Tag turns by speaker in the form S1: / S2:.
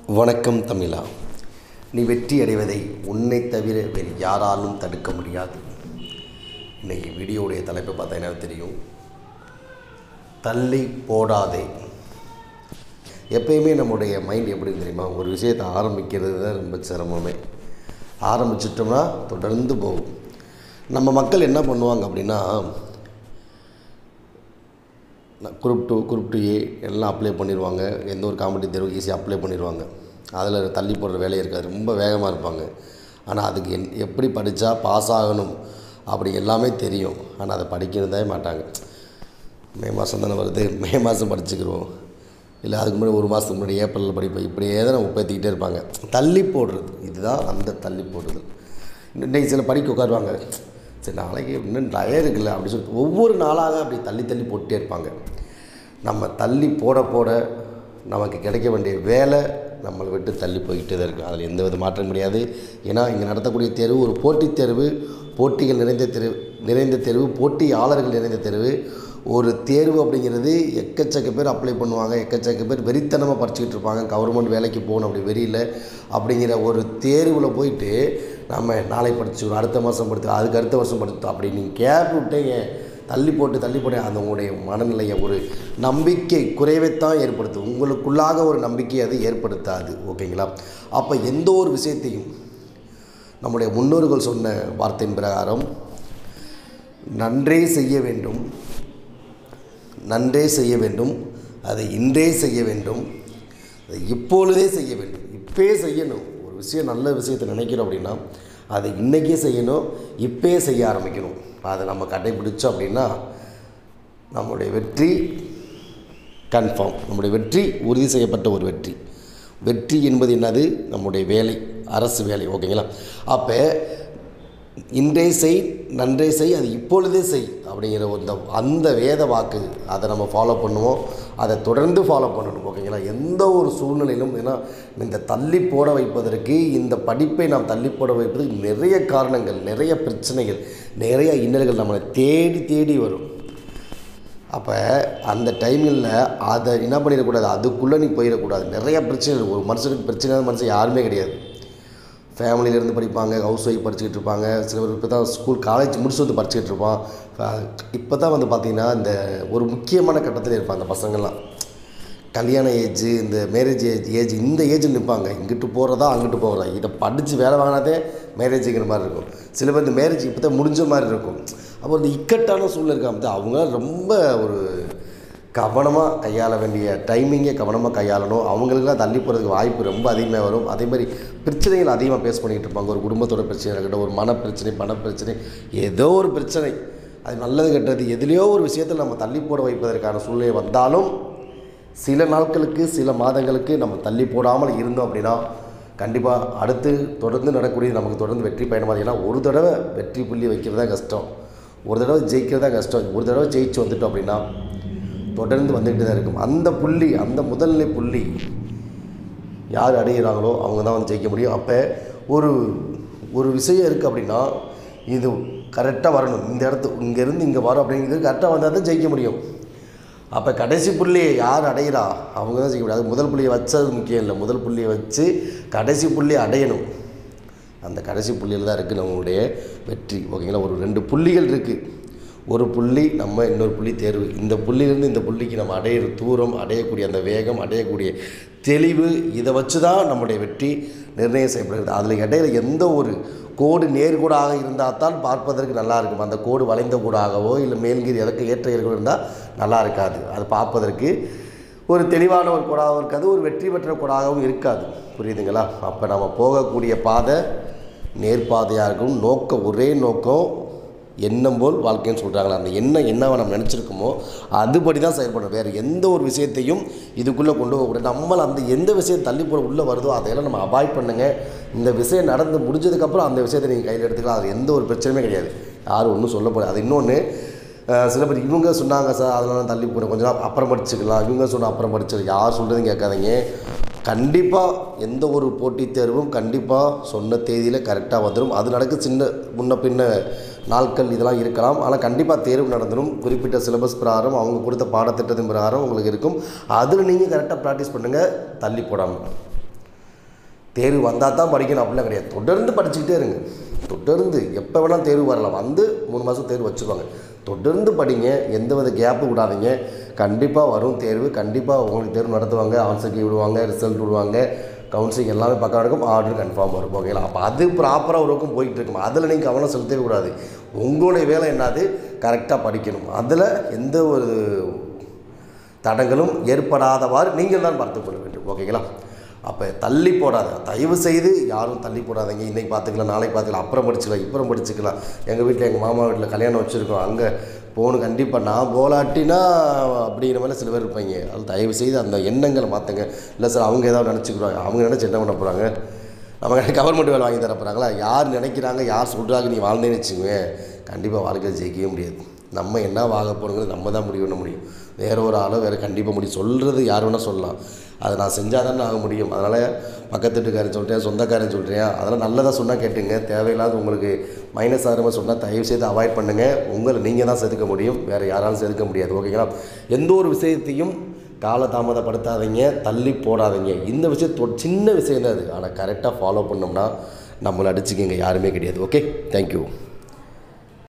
S1: வணக்கம் தமிழா நீ வெற்றி அடைவதை உன்னை தவிர வேறு யாராலும் தடுக்க முடியாது இன்னைக்கு வீடியோவுடைய தலைப்பை பார்த்தா என்ன தெரியும் தள்ளி போடாதே எப்பயுமே நம்முடைய மைண்ட் எப்படி தெரியுமா ஒரு விஷயத்தை ஆரம்பிக்கிறது தான் ரொம்ப சிரமமே ஆரம்பிச்சிட்டோம்னா தொடர்ந்து போகும் நம்ம மக்கள் என்ன பண்ணுவாங்க அப்படின்னா group two group two A எல்லாம் அப்ளை பண்ணிடுவாங்க எந்த ஒரு காம்படி தேர்வு ஈஸியாக அப்ளை பண்ணிடுவாங்க அதில் தள்ளி போடுற வேலை இருக்காது ரொம்ப வேகமாக இருப்பாங்க ஆனால் அதுக்கு என் எப்படி படித்தா பாஸ் ஆகணும் அப்படி எல்லாமே தெரியும் ஆனால் அதை படிக்கிறதே மாட்டாங்க மே மாதம் தானே வருது மே மாதம் படிச்சுக்கிறோம் இல்லை அதுக்கு முன்னாடி ஒரு மாதத்துக்கு முன்னாடி ஏப்ரலில் படிப்போம் இப்படியே தான் நம்ம பேத்திக்கிட்டே இருப்பாங்க தள்ளி போடுறது இதுதான் அந்த தள்ளி போடுறது இன்னைக்கு சில படிக்க உட்காருவாங்க சரி நாளைக்கு இன்னும் டயர் இருக்குல்ல அப்படி சொல்லிட்டு ஒவ்வொரு நாளாக அப்படி தள்ளி தள்ளி போட்டுட்டே இருப்பாங்க நம்ம தள்ளி போட போட நமக்கு கிடைக்க வேண்டிய வேலை நம்மளை விட்டு தள்ளி போய்கிட்டே தான் இருக்குது அதில் எந்த வித மாற்றம் கிடையாது ஏன்னா இங்கே நடத்தக்கூடிய தேர்வு ஒரு போட்டித் தேர்வு போட்டிகள் நிறைந்த தேர்வு நிறைந்த தேர்வு போட்டியாளர்கள் நிறைந்த தேர்வு ஒரு தேர்வு அப்படிங்கிறது எக்கச்சக்க பேர் அப்ளை பண்ணுவாங்க எக்கச்சக்க பேர் வெறித்தனமாக படிச்சுக்கிட்டு இருப்பாங்க கவர்மெண்ட் வேலைக்கு போகணும் அப்படி வெறியில் அப்படிங்கிற ஒரு தேர்வில் போயிட்டு நம்ம நாளை படிச்சுக்கிறோம் அடுத்த மாதம் படித்து அதுக்கு அடுத்த வருஷம் படித்தோம் அப்படி நீங்கள் கேப் விட்டீங்க தள்ளி போட்டு தள்ளி போட்டு அந்த உங்களுடைய மனநிலையை ஒரு நம்பிக்கை குறைவைத்தான் ஏற்படுத்தும் உங்களுக்குள்ளாக ஒரு நம்பிக்கை அது ஏற்படுத்தாது ஓகேங்களா அப்போ எந்த ஒரு விஷயத்தையும் நம்முடைய முன்னோர்கள் சொன்ன வார்த்தையின் பிரகாரம் நன்றே செய்ய வேண்டும் நன்றே செய்ய வேண்டும் அதை இன்றே செய்ய வேண்டும் அதை இப்பொழுதே செய்ய வேண்டும் இப்பே செய்யணும் ஒரு விஷயம் நல்ல விஷயத்தை நினைக்கிறோம் அப்படின்னா அதை இன்றைக்கே செய்யணும் இப்பே செய்ய ஆரம்பிக்கணும் அதை நம்ம கடைபிடிச்சோம் அப்படின்னா நம்முடைய வெற்றி கன்ஃபார்ம் நம்முடைய வெற்றி உறுதி செய்யப்பட்ட ஒரு வெற்றி வெற்றி என்பது என்னது நம்முடைய வேலை அரசு வேலை ஓகேங்களா அப்போ இன்றே செய் நன்றே செய் அது இப்பொழுதே செய் அப்படிங்கிற அந்த அந்த வேத வாக்கு அதை நம்ம ஃபாலோ பண்ணுவோம் அதை தொடர்ந்து ஃபாலோ பண்ணணும் ஓகேங்களா எந்த ஒரு சூழ்நிலையிலும் ஏன்னா இந்த தள்ளி போட வைப்பதற்கு இந்த படிப்பை நாம் தள்ளி போட வைப்பதற்கு நிறைய காரணங்கள் நிறைய பிரச்சனைகள் நிறைய இன்னல்கள் நம்மளை தேடி தேடி வரும் அப்போ அந்த டைமில் அதை என்ன பண்ணிடக்கூடாது அதுக்குள்ளே நீ போயிடக்கூடாது நிறைய பிரச்சனை இருக்குது ஒரு மனுஷனுக்கு பிரச்சனை மனுஷன் யாருமே கிடையாது ஃபேமிலியிலேருந்து படிப்பாங்க ஹவுஸ் ஒய்ஃப் படிச்சுக்கிட்டு இருப்பாங்க சில பேர் இப்போ தான் ஸ்கூல் காலேஜ் முடிச்சு வந்து படிச்சுக்கிட்டு இருப்பான் இப்போ தான் வந்து பார்த்திங்கன்னா இந்த ஒரு முக்கியமான கட்டத்தில் இருப்பாங்க அந்த பசங்கள்லாம் கல்யாண ஏஜ் இந்த மேரேஜ் ஏஜ் ஏஜ் இந்த ஏஜில் நிற்பாங்க இங்கிட்டு போகிறதா அங்கிட்டு போகிறதா இதை படித்து வேலை வாங்கினாதே மேரேஜுங்கிற மாதிரி இருக்கும் சில பேர் இந்த மேரேஜ் இப்போ தான் முடிஞ்ச மாதிரி இருக்கும் அப்போ இந்த இக்கட்டான சூழ்நிலை இருக்காம அவங்க ரொம்ப ஒரு கவனமாக கையாள வேண்டிய டைமிங்கை கவனமாக கையாளணும் அவங்களுக்குலாம் தள்ளி போகிறதுக்கு வாய்ப்பு ரொம்ப அதிகமாக வரும் அதே மாதிரி பிரச்சனைகள் அதிகமாக பேஸ் பண்ணிக்கிட்டு இருப்பாங்க ஒரு குடும்பத்தோட பிரச்சனை இருக்கட்டும் ஒரு மன பிரச்சனை பண பிரச்சனை ஏதோ ஒரு பிரச்சனை அது நல்லது கெட்டது எதுலேயோ ஒரு விஷயத்தில் நம்ம தள்ளி போட வைப்பதற்கான சூழ்நிலை வந்தாலும் சில நாட்களுக்கு சில மாதங்களுக்கு நம்ம தள்ளி போடாமல் இருந்தோம் அப்படின்னா கண்டிப்பாக அடுத்து தொடர்ந்து நடக்கக்கூடிய நமக்கு தொடர்ந்து வெற்றி பயணமாக ஏன்னா ஒரு தடவை வெற்றி புள்ளி வைக்கிறது தான் கஷ்டம் ஒரு தடவை ஜெயிக்கிறது தான் கஷ்டம் ஒரு தடவை ஜெயிச்சு வந்துட்டோம் அப்படின்னா தொடர்ந்து வந்துக்கிட்டு தான் இருக்கும் அந்த புள்ளி அந்த முதல்நிலை புள்ளி யார் அடைகிறாங்களோ அவங்க தான் வந்து ஜெயிக்க முடியும் அப்போ ஒரு ஒரு விஷயம் இருக்குது அப்படின்னா இது கரெக்டாக வரணும் இந்த இடத்து இங்கேருந்து இங்கே வரும் அப்படிங்கிறது கரெக்டாக வந்தால் தான் ஜெயிக்க முடியும் அப்போ கடைசி புள்ளியை யார் அடைகிறா அவங்க தான் ஜெயிக்க முடியும் அது முதல் புள்ளியை வச்சது முக்கியம் இல்லை முதல் புள்ளியை வச்சு கடைசி புள்ளியை அடையணும் அந்த கடைசி புள்ளியில் தான் இருக்குது நம்மளுடைய வெற்றி ஓகேங்களா ஒரு ரெண்டு புள்ளிகள் இருக்குது ஒரு புள்ளி நம்ம இன்னொரு புள்ளி தேர்வு இந்த புள்ளியிலேருந்து இந்த புள்ளிக்கு நம்ம அடையிற தூரம் அடையக்கூடிய அந்த வேகம் அடையக்கூடிய தெளிவு இதை வச்சு தான் நம்முடைய வெற்றி நிர்ணயம் செய்யப்படுகிறது அதில் இடையில எந்த ஒரு கோடு நேர்கோடாக இருந்தால் தான் பார்ப்பதற்கு நல்லா இருக்கும் அந்த கோடு வளைந்த கோடாகவோ இல்லை மேல்கீது எதற்கு ஏற்ற ஏற்கோ இருந்தால் நல்லா இருக்காது அது பார்ப்பதற்கு ஒரு தெளிவான ஒரு கோடாகவும் இருக்காது ஒரு வெற்றி பெற்ற கோடாகவும் இருக்காது புரியுதுங்களா அப்போ நம்ம போகக்கூடிய பாதை நேர்பாதையாக இருக்கும் நோக்கம் ஒரே நோக்கம் எண்ணம் போல் வாழ்க்கைன்னு சொல்கிறாங்களா அந்த எண்ணம் என்னவா நம்ம நினச்சிருக்கோமோ அதுபடி தான் செயல்படணும் வேறு எந்த ஒரு விஷயத்தையும் இதுக்குள்ளே கொண்டு போகக்கூடாது நம்மளை அந்த எந்த விஷயம் தள்ளி போட உள்ளே வருதோ அதையெல்லாம் நம்ம அவாய்ட் பண்ணுங்கள் இந்த விஷயம் நடந்து முடிஞ்சதுக்கப்புறம் அந்த விஷயத்தை நீங்கள் கையில் எடுத்துக்கலாம் அது எந்த ஒரு பிரச்சனையுமே கிடையாது யாரும் ஒன்றும் சொல்ல போகிறது அது இன்னொன்று சில பேர் இவங்க சொன்னாங்க சார் அதெல்லாம் தள்ளி போட கொஞ்ச நாள் அப்புறம் படிச்சுக்கலாம் இவங்க சொன்னால் அப்புறம் படிச்சு யார் சொல்கிறதும் கேட்காதீங்க கண்டிப்பாக எந்த ஒரு போட்டித் தேர்வும் கண்டிப்பாக சொன்ன தேதியில் கரெக்டாக வந்துடும் அது நடக்க சின்ன முன்ன பின்ன நாட்கள் இதெல்லாம் இருக்கலாம் ஆனால் கண்டிப்பாக தேர்வு நடந்துடும் குறிப்பிட்ட சிலபஸ் பிரகாரம் அவங்க கொடுத்த பாடத்திட்டத்தின் பிரகாரம் உங்களுக்கு இருக்கும் அதில் நீங்கள் கரெக்டாக ப்ராக்டிஸ் பண்ணுங்கள் தள்ளி போடாமல் தேர்வு வந்தால் தான் படிக்கணும் அப்படிலாம் கிடையாது தொடர்ந்து படிச்சுக்கிட்டே இருங்க தொடர்ந்து எப்போ வேணால் தேர்வு வரலாம் வந்து மூணு மாதம் தேர்வு வச்சுருவாங்க தொடர்ந்து படிங்க எந்த வித கேப்பு விடாதீங்க கண்டிப்பாக வரும் தேர்வு கண்டிப்பாக உங்களுக்கு தேர்வு நடத்துவாங்க ஆன்சர் கீ விடுவாங்க ரிசல்ட் விடுவாங்க கவுன்சிலிங் எல்லாமே பக்கம் நடக்கும் ஆர்டர் கன்ஃபார்ம் வரும் ஓகேங்களா அப்போ அது ப்ராப்பராக ஒரு பக்கம் போயிட்டு இருக்கும் அதில் நீங்கள் கவனம் செலுத்தவே கூடாது உங்களுடைய வேலை என்னது கரெக்டாக படிக்கணும் அதில் எந்த ஒரு தடங்களும் ஏற்படாதவாறு நீங்கள் தான் பார்த்துக் கொள்ள வேண்டும் ஓகேங்களா அப்போ தள்ளி போடாத தயவு செய்து யாரும் தள்ளி போடாதீங்க இன்றைக்கி பார்த்துக்கலாம் நாளைக்கு பார்த்துக்கலாம் அப்புறம் படிச்சுக்கலாம் இப்புறம் படிச்சுக்கலாம் எங்கள் வீட்டில் எங்கள் மாமா வீட்டில் கல்யாணம் வச்சுருக்கோம் அங்கே போகணும் கண்டிப்பாக நான் போலாட்டினா அப்படிங்கிற மாதிரி சில பேர் இருப்பாங்க அது தயவு செய்து அந்த எண்ணங்களை மாற்றுங்க இல்லை சார் அவங்க ஏதாவது நினச்சிக்கிறாங்க அவங்க நினச்சி என்ன பண்ண போகிறாங்க நமக்கு கவர்மெண்ட் வேலை வாங்கி தர போகிறாங்களா யார் நினைக்கிறாங்க யார் சொல்கிறாங்க நீ வாழ்ந்தேன்னு வச்சுக்குங்க கண்டிப்பாக வாழ்க்கையில் ஜெயிக்கவே முடியாது நம்ம என்ன வாங்க போகிறோங்கிறது நம்ம தான் முடிவு பண்ண முடியும் வேற ஒரு ஆளோ வேறு கண்டிப்பாக முடியும் சொல்கிறது யார் வேணால் சொல்லலாம் அதை நான் செஞ்சால் தானே ஆக முடியும் அதனால் பக்கத்து வீட்டுக்காரன் சொல்கிறேன் சொந்தக்காரன் சொல்கிறேன் அதெல்லாம் நல்லதாக சொன்னால் கேட்டுங்க தேவையில்லாத உங்களுக்கு மைனஸ் ஆகிற மாதிரி சொன்னால் தயவு செய்து அவாய்ட் பண்ணுங்கள் உங்களை நீங்கள் தான் செதுக்க முடியும் வேறு யாராலும் செதுக்க முடியாது ஓகேங்களா எந்த ஒரு விஷயத்தையும் காலதாமதப்படுத்தாதீங்க தள்ளி போடாதீங்க இந்த விஷயம் தொ- சின்ன விஷயம் தான் அது ஆனால் கரெக்டாக ஃபாலோ பண்ணோம்னா நம்மளை அடிச்சுக்கிங்க யாருமே கிடையாது ஓகே தேங்க்யூ